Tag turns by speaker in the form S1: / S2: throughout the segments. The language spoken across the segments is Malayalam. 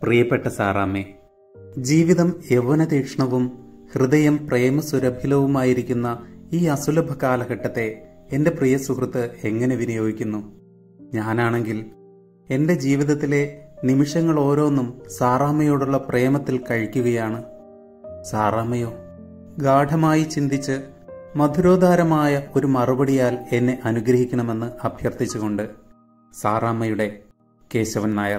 S1: പ്രിയപ്പെട്ട സാറാമ്മേ ജീവിതം യൗവനതീക്ഷ്ണവും ഹൃദയം പ്രേമസുരഭിലവുമായിരിക്കുന്ന ഈ അസുലഭ കാലഘട്ടത്തെ എന്റെ പ്രിയ സുഹൃത്ത് എങ്ങനെ വിനിയോഗിക്കുന്നു ഞാനാണെങ്കിൽ എന്റെ ജീവിതത്തിലെ നിമിഷങ്ങൾ ഓരോന്നും സാറാമ്മയോടുള്ള പ്രേമത്തിൽ കഴിക്കുകയാണ് സാറാമ്മയോ ഗാഠമായി ചിന്തിച്ച് മധുരോദാരമായ ഒരു മറുപടിയാൽ എന്നെ അനുഗ്രഹിക്കണമെന്ന് അഭ്യർത്ഥിച്ചുകൊണ്ട് സാറാമ്മയുടെ കേശവൻ നായർ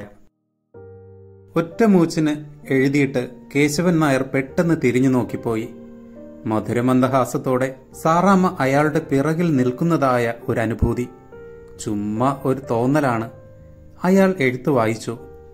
S1: ഒറ്റമൂച്ചിന് എഴുതിയിട്ട് കേശവൻ നായർ പെട്ടെന്ന് തിരിഞ്ഞു നോക്കിപ്പോയി മധുരമന്ദഹാസത്തോടെ സാറാമ്മ അയാളുടെ പിറകിൽ നിൽക്കുന്നതായ ഒരു അനുഭൂതി ചുമ്മാ ഒരു തോന്നലാണ് അയാൾ എഴുത്തു വായിച്ചു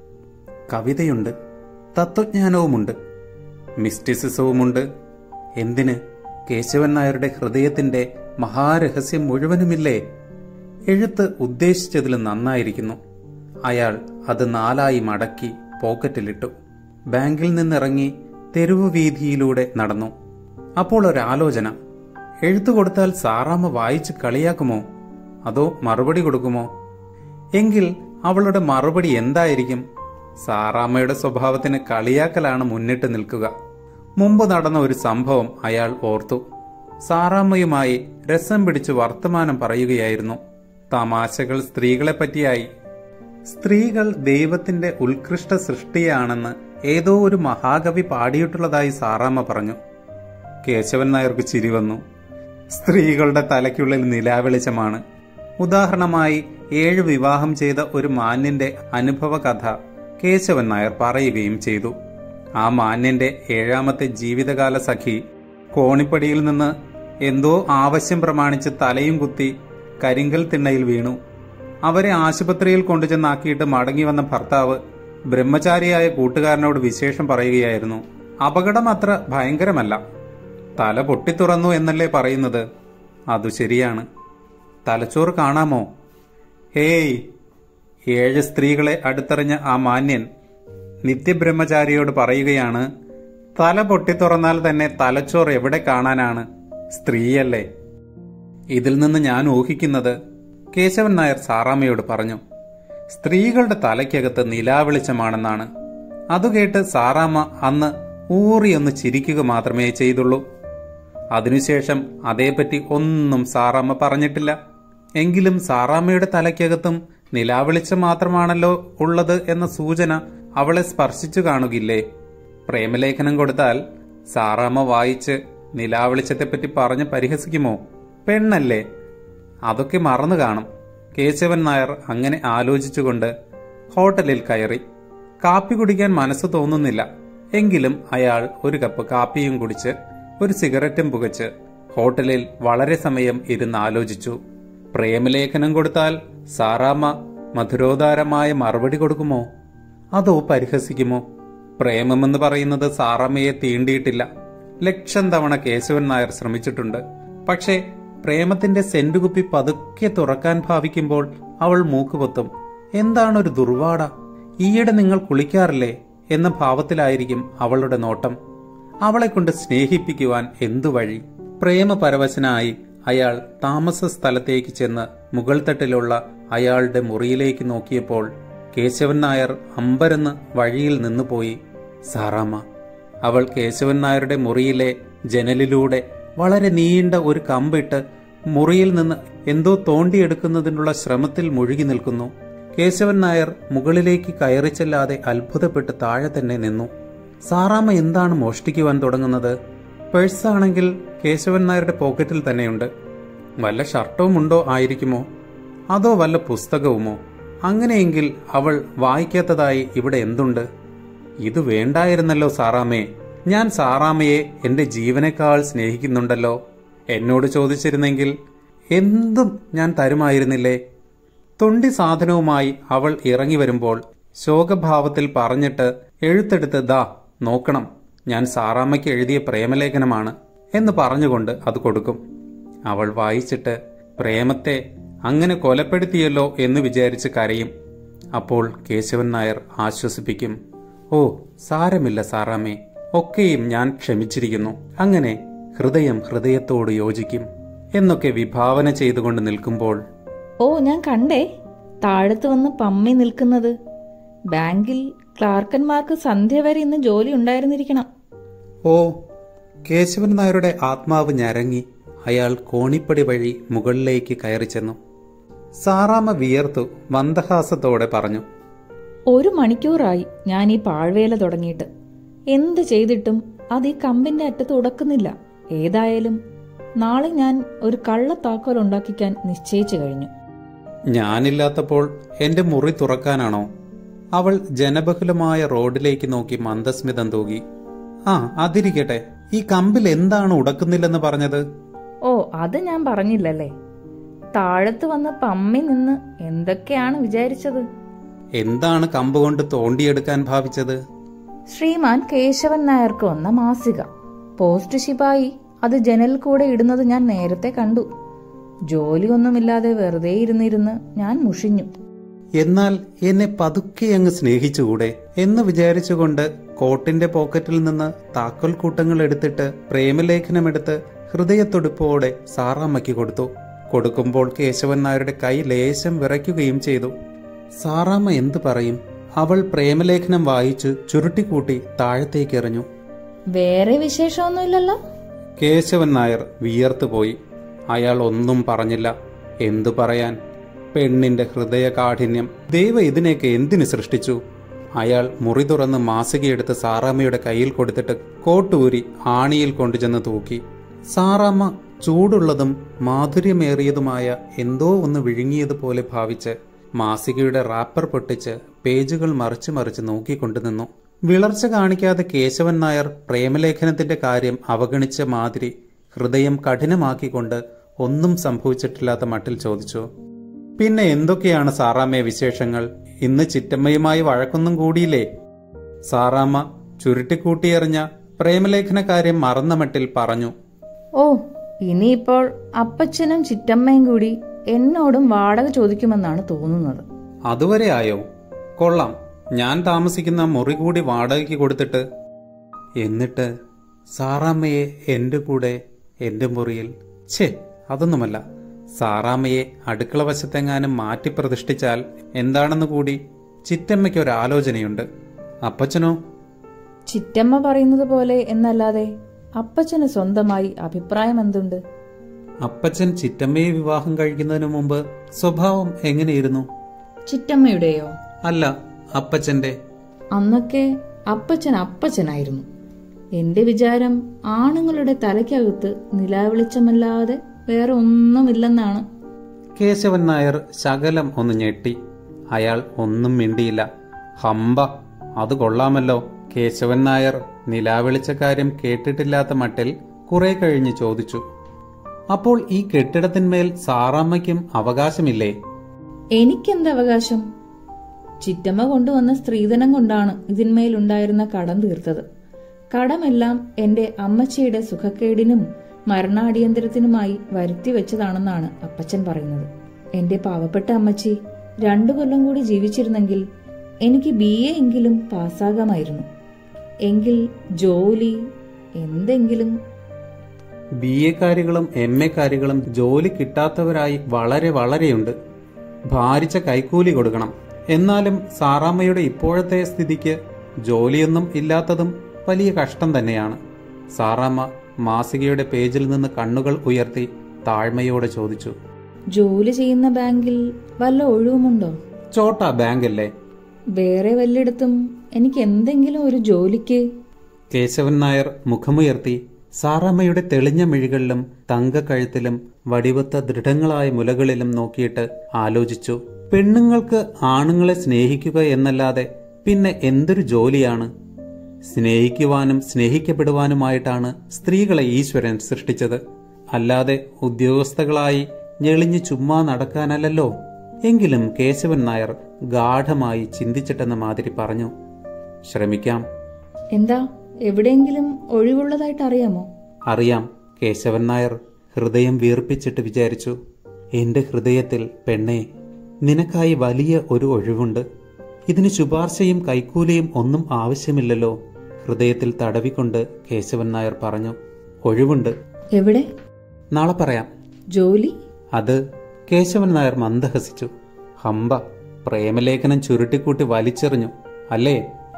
S1: കവിതയുണ്ട് തത്വജ്ഞാനവുമുണ്ട് മിസ്റ്റിസിസവുമുണ്ട് എന്തിന് കേശവൻ നായരുടെ ഹൃദയത്തിന്റെ മഹാരഹസ്യം മുഴുവനുമില്ലേ എഴുത്ത് ഉദ്ദേശിച്ചതിൽ നന്നായിരിക്കുന്നു അയാൾ അത് നാലായി മടക്കി പോക്കറ്റിലിട്ടു ബാങ്കിൽ നിന്നിറങ്ങി തെരുവു വീതിയിലൂടെ നടന്നു അപ്പോൾ ഒരാലോചന എഴുത്തു കൊടുത്താൽ സാറാമ്മ വായിച്ച് കളിയാക്കുമോ അതോ മറുപടി കൊടുക്കുമോ എങ്കിൽ അവളുടെ മറുപടി എന്തായിരിക്കും സാറാമ്മയുടെ സ്വഭാവത്തിന് കളിയാക്കലാണ് മുന്നിട്ട് നിൽക്കുക മുമ്പ് നടന്ന ഒരു സംഭവം അയാൾ ഓർത്തു സാറാമ്മയുമായി രസം പിടിച്ച് വർത്തമാനം പറയുകയായിരുന്നു തമാശകൾ സ്ത്രീകളെ പറ്റിയായി സ്ത്രീകൾ ദൈവത്തിന്റെ ഉത്കൃഷ്ട സൃഷ്ടിയാണെന്ന് ഏതോ ഒരു മഹാകവി പാടിയിട്ടുള്ളതായി സാറാമ്മ പറഞ്ഞു കേശവൻ നായർക്ക് ചിരി വന്നു സ്ത്രീകളുടെ തലയ്ക്കുള്ളിൽ നിലാവെളിച്ചമാണ് ഉദാഹരണമായി ഏഴ് വിവാഹം ചെയ്ത ഒരു മാന്യന്റെ അനുഭവ കഥ കേശവൻ നായർ പറയുകയും ചെയ്തു ആ മാന്യന്റെ ഏഴാമത്തെ ജീവിതകാല സഖി കോണിപ്പടിയിൽ നിന്ന് എന്തോ ആവശ്യം പ്രമാണിച്ച് തലയും കുത്തി കരിങ്കൽ തിണ്ണയിൽ വീണു അവരെ ആശുപത്രിയിൽ കൊണ്ടുചെന്നാക്കിയിട്ട് മടങ്ങി വന്ന ഭർത്താവ് ബ്രഹ്മചാരിയായ കൂട്ടുകാരനോട് വിശേഷം പറയുകയായിരുന്നു അപകടം അത്ര ഭയങ്കരമല്ല തല പൊട്ടിത്തുറന്നു എന്നല്ലേ പറയുന്നത് അതു ശരിയാണ് തലച്ചോറ് കാണാമോ ഹേയ് ഏഴ് സ്ത്രീകളെ അടുത്തറിഞ്ഞ ആ മാന്യൻ നിത്യബ്രഹ്മചാരിയോട് പറയുകയാണ് തല പൊട്ടിത്തുറന്നാൽ തന്നെ തലച്ചോറ് എവിടെ കാണാനാണ് സ്ത്രീയല്ലേ ഇതിൽ നിന്ന് ഞാൻ ഊഹിക്കുന്നത് കേശവൻ നായർ സാറാമ്മയോട് പറഞ്ഞു സ്ത്രീകളുടെ തലയ്ക്കകത്ത് നിലാവെളിച്ചമാണെന്നാണ് അതു കേട്ട് സാറാമ്മ അന്ന് ഊറിയൊന്ന് ചിരിക്കുക മാത്രമേ ചെയ്തുള്ളൂ അതിനുശേഷം അതേപ്പറ്റി ഒന്നും സാറാമ്മ പറഞ്ഞിട്ടില്ല എങ്കിലും സാറാമ്മയുടെ തലയ്ക്കകത്തും നിലാവെളിച്ചം മാത്രമാണല്ലോ ഉള്ളത് എന്ന സൂചന അവളെ സ്പർശിച്ചു കാണുകില്ലേ പ്രേമലേഖനം കൊടുത്താൽ സാറാമ്മ വായിച്ച് നിലാവെളിച്ചത്തെപ്പറ്റി പറഞ്ഞ് പരിഹസിക്കുമോ പെണ്ണല്ലേ അതൊക്കെ മറന്നു കാണും കേശവൻ നായർ അങ്ങനെ ആലോചിച്ചുകൊണ്ട് ഹോട്ടലിൽ കയറി കാപ്പി കുടിക്കാൻ മനസ്സ് തോന്നുന്നില്ല എങ്കിലും അയാൾ ഒരു കപ്പ് കാപ്പിയും കുടിച്ച് ഒരു സിഗരറ്റും പുകച്ച് ഹോട്ടലിൽ വളരെ സമയം ഇരുന്ന് ആലോചിച്ചു പ്രേമലേഖനം കൊടുത്താൽ സാറാമ്മ മധുരോദാരമായ മറുപടി കൊടുക്കുമോ അതോ പരിഹസിക്കുമോ പ്രേമമെന്ന് പറയുന്നത് സാറാമ്മയെ തീണ്ടിയിട്ടില്ല ലക്ഷം തവണ കേശവൻ നായർ ശ്രമിച്ചിട്ടുണ്ട് പക്ഷേ പ്രേമത്തിന്റെ സെന്റുകുപ്പി പതുക്കെ തുറക്കാൻ ഭാവിക്കുമ്പോൾ അവൾ മൂക്കുപൊത്തും എന്താണ് ഒരു ദുർവാട ഈയിടെ നിങ്ങൾ കുളിക്കാറില്ലേ എന്ന ഭാവത്തിലായിരിക്കും അവളുടെ നോട്ടം അവളെ കൊണ്ട് സ്നേഹിപ്പിക്കുവാൻ എന്തു വഴി പ്രേമപരവശനായി അയാൾ താമസ സ്ഥലത്തേക്ക് ചെന്ന് മുകൾ തട്ടിലുള്ള അയാളുടെ മുറിയിലേക്ക് നോക്കിയപ്പോൾ കേശവൻ നായർ അമ്പരന്ന് വഴിയിൽ നിന്നുപോയി സാറാമ്മ അവൾ കേശവൻ നായരുടെ മുറിയിലെ ജനലിലൂടെ വളരെ നീണ്ട ഒരു കമ്പിട്ട് മുറിയിൽ നിന്ന് എന്തോ തോണ്ടിയെടുക്കുന്നതിനുള്ള ശ്രമത്തിൽ മുഴുകി നിൽക്കുന്നു കേശവൻ നായർ മുകളിലേക്ക് കയറിച്ചെല്ലാതെ അത്ഭുതപ്പെട്ട് താഴെ തന്നെ നിന്നു സാറാമ്മ എന്താണ് മോഷ്ടിക്കുവാൻ തുടങ്ങുന്നത് പേഴ്സാണെങ്കിൽ കേശവൻ നായരുടെ പോക്കറ്റിൽ തന്നെയുണ്ട് വല്ല ഷർട്ടവും ഉണ്ടോ ആയിരിക്കുമോ അതോ വല്ല പുസ്തകവുമോ അങ്ങനെയെങ്കിൽ അവൾ വായിക്കാത്തതായി ഇവിടെ എന്തുണ്ട് ഇത് വേണ്ടായിരുന്നല്ലോ സാറാമ്മേ ഞാൻ സാറാമ്മയെ എന്റെ ജീവനേക്കാൾ സ്നേഹിക്കുന്നുണ്ടല്ലോ എന്നോട് ചോദിച്ചിരുന്നെങ്കിൽ എന്തും ഞാൻ തരുമായിരുന്നില്ലേ തൊണ്ടി സാധനവുമായി അവൾ ഇറങ്ങി വരുമ്പോൾ ശോകഭാവത്തിൽ പറഞ്ഞിട്ട് എഴുത്തെടുത്ത് ദാ നോക്കണം ഞാൻ സാറാമ്മയ്ക്ക് എഴുതിയ പ്രേമലേഖനമാണ് എന്ന് പറഞ്ഞുകൊണ്ട് അത് കൊടുക്കും അവൾ വായിച്ചിട്ട് പ്രേമത്തെ അങ്ങനെ കൊലപ്പെടുത്തിയല്ലോ എന്ന് വിചാരിച്ച് കരയും അപ്പോൾ കേശവൻ നായർ ആശ്വസിപ്പിക്കും ഓ സാരമില്ല സാറാമ്മേ ഒക്കെയും ഞാൻ ക്ഷമിച്ചിരിക്കുന്നു അങ്ങനെ ഹൃദയം ഹൃദയത്തോട് യോജിക്കും എന്നൊക്കെ വിഭാവന ചെയ്തുകൊണ്ട് നിൽക്കുമ്പോൾ
S2: ഓ ഞാൻ കണ്ടേ താഴത്ത് വന്ന് പമ്മി നിൽക്കുന്നത് ബാങ്കിൽ ക്ലാർക്കന്മാർക്ക് സന്ധ്യ വരെ ഇന്ന് ജോലി ഉണ്ടായിരുന്നിരിക്കണം
S1: ഓ കേശവൻ നായരുടെ ആത്മാവ് ഞരങ്ങി അയാൾ കോണിപ്പടി വഴി മുകളിലേക്ക് കയറി ചെന്നു സാറാമ്മ വിയർത്തു മന്ദഹാസത്തോടെ പറഞ്ഞു
S2: ഒരു മണിക്കൂറായി ഞാൻ ഈ പാഴ്വേല തുടങ്ങിയിട്ട് എന്ത് ചെയ്തിട്ടും അത് ഈ കമ്പിന്റെ അറ്റത്ത് ഉടക്കുന്നില്ല ഏതായാലും നാളെ ഞാൻ ഒരു കള്ളത്താക്കോൽ ഉണ്ടാക്കിക്കാൻ നിശ്ചയിച്ചു കഴിഞ്ഞു
S1: ഞാനില്ലാത്തപ്പോൾ എന്റെ മുറി തുറക്കാനാണോ അവൾ ജനബഹുലമായ റോഡിലേക്ക് നോക്കി മന്ദസ്മിതം തൂകി ആ അതിരിക്കട്ടെ ഈ കമ്പിൽ എന്താണ് ഉടക്കുന്നില്ലെന്ന് പറഞ്ഞത്
S2: ഓ അത് ഞാൻ പറഞ്ഞില്ലല്ലേ താഴത്ത് വന്ന് പമ്മി നിന്ന് എന്തൊക്കെയാണ് വിചാരിച്ചത്
S1: എന്താണ് കമ്പ് കൊണ്ട് തോണ്ടിയെടുക്കാൻ ഭാവിച്ചത്
S2: ശ്രീമാൻ കേശവൻ നായർക്ക് വന്ന മാസിക പോസ്റ്റ് ശിപായി അത് ജനലിൽ കൂടെ ഇടുന്നത് ഞാൻ നേരത്തെ കണ്ടു ജോലിയൊന്നുമില്ലാതെ വെറുതെ ഇരുന്നിരുന്ന് ഞാൻ മുഷിഞ്ഞു
S1: എന്നാൽ എന്നെ പതുക്കെ അങ്ങ് സ്നേഹിച്ചുകൂടെ എന്ന് വിചാരിച്ചുകൊണ്ട് കോട്ടിന്റെ പോക്കറ്റിൽ നിന്ന് താക്കോൽ കൂട്ടങ്ങൾ എടുത്തിട്ട് പ്രേമലേഖനമെടുത്ത് ഹൃദയത്തൊടുപ്പോടെ സാറാമ്മയ്ക്ക് കൊടുത്തു കൊടുക്കുമ്പോൾ കേശവൻ നായരുടെ കൈ ലേശം വിറയ്ക്കുകയും ചെയ്തു സാറാമ്മ എന്തു പറയും അവൾ പ്രേമലേഖനം വായിച്ചു ചുരുട്ടിക്കൂട്ടി താഴത്തേക്ക് എറിഞ്ഞു
S2: വേറെ വിശേഷമൊന്നുമില്ലല്ലോ
S1: കേശവൻ നായർ വിയർത്തുപോയി അയാൾ ഒന്നും പറഞ്ഞില്ല എന്തു പറയാൻ പെണ്ണിന്റെ ഹൃദയകാഠിന്യം ദൈവം ഇതിനെയൊക്കെ എന്തിനു സൃഷ്ടിച്ചു അയാൾ മുറി തുറന്ന് മാസികയെടുത്ത് സാറാമ്മയുടെ കയ്യിൽ കൊടുത്തിട്ട് കോട്ടൂരി ആണിയിൽ കൊണ്ടുചെന്ന് തൂക്കി സാറാമ്മ ചൂടുള്ളതും മാധുര്യമേറിയതുമായ എന്തോ ഒന്ന് വിഴുങ്ങിയതുപോലെ ഭാവിച്ച് മാസികയുടെ റാപ്പർ പൊട്ടിച്ച് പേജുകൾ മറിച്ച് മറിച്ച് നോക്കിക്കൊണ്ടു നിന്നു വിളർച്ച കാണിക്കാതെ കേശവൻ നായർ പ്രേമലേഖനത്തിന്റെ കാര്യം അവഗണിച്ച മാതിരി ഹൃദയം കഠിനമാക്കിക്കൊണ്ട് ഒന്നും സംഭവിച്ചിട്ടില്ലാത്ത മട്ടിൽ ചോദിച്ചു പിന്നെ എന്തൊക്കെയാണ് സാറാമ്മയെ വിശേഷങ്ങൾ ഇന്ന് ചിറ്റമ്മയുമായി വഴക്കൊന്നും കൂടിയില്ലേ സാറാമ്മ ചുരുട്ടിക്കൂട്ടിയെറിഞ്ഞ പ്രേമലേഖന കാര്യം മറന്ന മട്ടിൽ പറഞ്ഞു
S2: ഓ ഇനിയിപ്പോൾ അപ്പച്ചനും ചിറ്റമ്മയും കൂടി എന്നോടും വാടക ചോദിക്കുമെന്നാണ് തോന്നുന്നത്
S1: അതുവരെ ആയോ കൊള്ളാം ഞാൻ താമസിക്കുന്ന മുറി കൂടി വാടകയ്ക്ക് കൊടുത്തിട്ട് എന്നിട്ട് സാറാമ്മയെ എന്റെ കൂടെ എന്റെ മുറിയിൽ ഛേ അതൊന്നുമല്ല സാറാമ്മയെ അടുക്കള വശത്തെങ്ങാനും മാറ്റി പ്രതിഷ്ഠിച്ചാൽ എന്താണെന്ന് കൂടി ചിറ്റമ്മയ്ക്ക് ഒരു ആലോചനയുണ്ട് അപ്പച്ചനോ
S2: ചിറ്റമ്മ പറയുന്നത് പോലെ എന്നല്ലാതെ അപ്പച്ചന് സ്വന്തമായി അഭിപ്രായം എന്തുണ്ട്
S1: അപ്പച്ചൻ ചിറ്റമ്മയെ വിവാഹം കഴിക്കുന്നതിന് മുമ്പ് സ്വഭാവം എങ്ങനെയിരുന്നു
S2: ചിറ്റമ്മയുടെയോ
S1: അല്ല അപ്പച്ചന്റെ
S2: അന്നൊക്കെ അപ്പച്ചൻ അപ്പച്ചനായിരുന്നു എന്റെ വിചാരം ആണുങ്ങളുടെ തലയ്ക്കകത്ത് നിലാവെളിച്ചമല്ലാതെ വേറെ ഒന്നുമില്ലെന്നാണ്
S1: കേശവൻ നായർ ശകലം ഒന്ന് ഞെട്ടി അയാൾ ഒന്നും മിണ്ടിയില്ല ഹമ്പ അത് കൊള്ളാമല്ലോ കേശവൻ നായർ നിലാവെളിച്ച കാര്യം കേട്ടിട്ടില്ലാത്ത മട്ടിൽ കുറെ കഴിഞ്ഞ് ചോദിച്ചു അപ്പോൾ ഈ കെട്ടിടത്തിന്മേൽ സാറാമ്മയ്ക്കും അവകാശമില്ലേ
S2: എനിക്കെന്ത് അവകാശം ചിറ്റമ്മ കൊണ്ടുവന്ന സ്ത്രീധനം കൊണ്ടാണ് ഇതിന്മേലുണ്ടായിരുന്ന കടം തീർത്തത് കടമെല്ലാം എന്റെ അമ്മച്ചിയുടെ സുഖക്കേടിനും മരണാടിയന്തരത്തിനുമായി വരുത്തി വെച്ചതാണെന്നാണ് അപ്പച്ചൻ പറയുന്നത് എന്റെ പാവപ്പെട്ട അമ്മച്ചി രണ്ടു കൊല്ലം കൂടി ജീവിച്ചിരുന്നെങ്കിൽ എനിക്ക് ബി എ എങ്കിലും പാസ്സാകാമായിരുന്നു എങ്കിൽ ജോലി എന്തെങ്കിലും
S1: ബി എക്കാരികളും എം എക്കാരികളും ജോലി കിട്ടാത്തവരായി വളരെ വളരെയുണ്ട് ഭാരിച്ച കൈക്കൂലി കൊടുക്കണം എന്നാലും സാറാമ്മയുടെ ഇപ്പോഴത്തെ സ്ഥിതിക്ക് ജോലിയൊന്നും ഇല്ലാത്തതും വലിയ കഷ്ടം തന്നെയാണ് സാറാമ്മ മാസികയുടെ പേജിൽ നിന്ന് കണ്ണുകൾ ഉയർത്തി താഴ്മയോടെ ചോദിച്ചു
S2: ജോലി ചെയ്യുന്ന ബാങ്കിൽ വല്ല ഒഴിവുമുണ്ടോ
S1: ചോട്ടാ ബാങ്കല്ലേ
S2: വേറെ വല്ലിടത്തും എനിക്ക് എന്തെങ്കിലും ഒരു ജോലിക്ക്
S1: കേശവൻ നായർ മുഖമുയർത്തി സാറാമ്മയുടെ തെളിഞ്ഞ മിഴികളിലും തങ്കക്കഴുത്തിലും വടിവത്ത ദൃഢങ്ങളായ മുലകളിലും നോക്കിയിട്ട് ആലോചിച്ചു പെണ്ണുങ്ങൾക്ക് ആണുങ്ങളെ സ്നേഹിക്കുക എന്നല്ലാതെ പിന്നെ എന്തൊരു ജോലിയാണ് സ്നേഹിക്കുവാനും സ്നേഹിക്കപ്പെടുവാനുമായിട്ടാണ് സ്ത്രീകളെ ഈശ്വരൻ സൃഷ്ടിച്ചത് അല്ലാതെ ഉദ്യോഗസ്ഥകളായി ഞെളിഞ്ഞു ചുമ്മാ നടക്കാനല്ലല്ലോ എങ്കിലും കേശവൻ നായർ ഗാഠമായി ചിന്തിച്ചിട്ടെന്ന മാതിരി പറഞ്ഞു ശ്രമിക്കാം
S2: എന്താ എവിടെയെങ്കിലും ഒഴിവുള്ളതായിട്ട് അറിയാമോ
S1: അറിയാം കേശവൻ നായർ ഹൃദയം വീർപ്പിച്ചിട്ട് വിചാരിച്ചു എന്റെ ഹൃദയത്തിൽ പെണ്ണെ നിനക്കായി വലിയ ഒരു ഒഴിവുണ്ട് ഇതിന് ശുപാർശയും കൈക്കൂലിയും ഒന്നും ആവശ്യമില്ലല്ലോ ഹൃദയത്തിൽ തടവിക്കൊണ്ട് കേശവൻ നായർ പറഞ്ഞു ഒഴിവുണ്ട്
S2: എവിടെ
S1: നാളെ പറയാം
S2: ജോലി
S1: അത് കേശവൻ നായർ മന്ദഹസിച്ചു ഹമ്പ പ്രേമലേഖനം ചുരുട്ടിക്കൂട്ടി വലിച്ചെറിഞ്ഞു അല്ലേ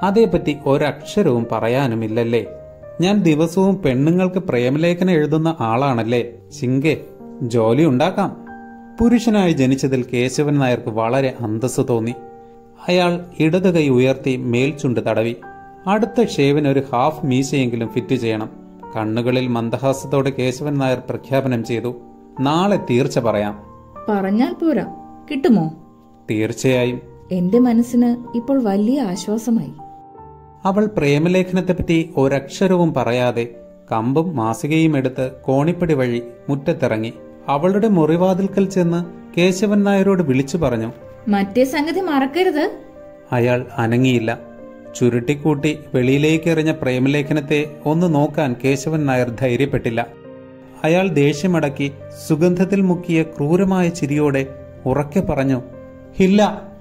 S1: അതേപ്പറ്റി ഒരക്ഷരവും പറയാനുമില്ലല്ലേ ഞാൻ ദിവസവും പെണ്ണുങ്ങൾക്ക് പ്രേമലേഖനം എഴുതുന്ന ആളാണല്ലേ ചിങ്കെ ജോലി ഉണ്ടാക്കാം പുരുഷനായി ജനിച്ചതിൽ കേശവൻ നായർക്ക് വളരെ അന്തസ് തോന്നി അയാൾ ഇടത് കൈ ഉയർത്തി മേൽചുണ്ട് തടവി അടുത്ത ഷേവിന് ഒരു ഹാഫ് മീശയെങ്കിലും ഫിറ്റ് ചെയ്യണം കണ്ണുകളിൽ മന്ദഹാസത്തോടെ കേശവൻ നായർ പ്രഖ്യാപനം ചെയ്തു നാളെ തീർച്ച പറയാം
S2: പറഞ്ഞാൽ പോരാ കിട്ടുമോ
S1: തീർച്ചയായും
S2: എന്റെ മനസ്സിന് ഇപ്പോൾ വലിയ ആശ്വാസമായി
S1: അവൾ പ്രേമലേഖനത്തെപ്പറ്റി ഒരക്ഷരവും പറയാതെ കമ്പും മാസികയും എടുത്ത് കോണിപ്പടി വഴി മുറ്റത്തിറങ്ങി അവളുടെ മുറിവാതിൽക്കൽ ചെന്ന് കേശവൻ നായരോട് വിളിച്ചു പറഞ്ഞു
S2: മറ്റേ സംഗതി മറക്കരുത്
S1: അയാൾ അനങ്ങിയില്ല ചുരുട്ടിക്കൂട്ടി വെളിയിലേക്ക് എറിഞ്ഞ പ്രേമലേഖനത്തെ ഒന്ന് നോക്കാൻ കേശവൻ നായർ ധൈര്യപ്പെട്ടില്ല അയാൾ ദേഷ്യമടക്കി സുഗന്ധത്തിൽ മുക്കിയ ക്രൂരമായ ചിരിയോടെ ഉറക്കെ പറഞ്ഞു ഇല്ല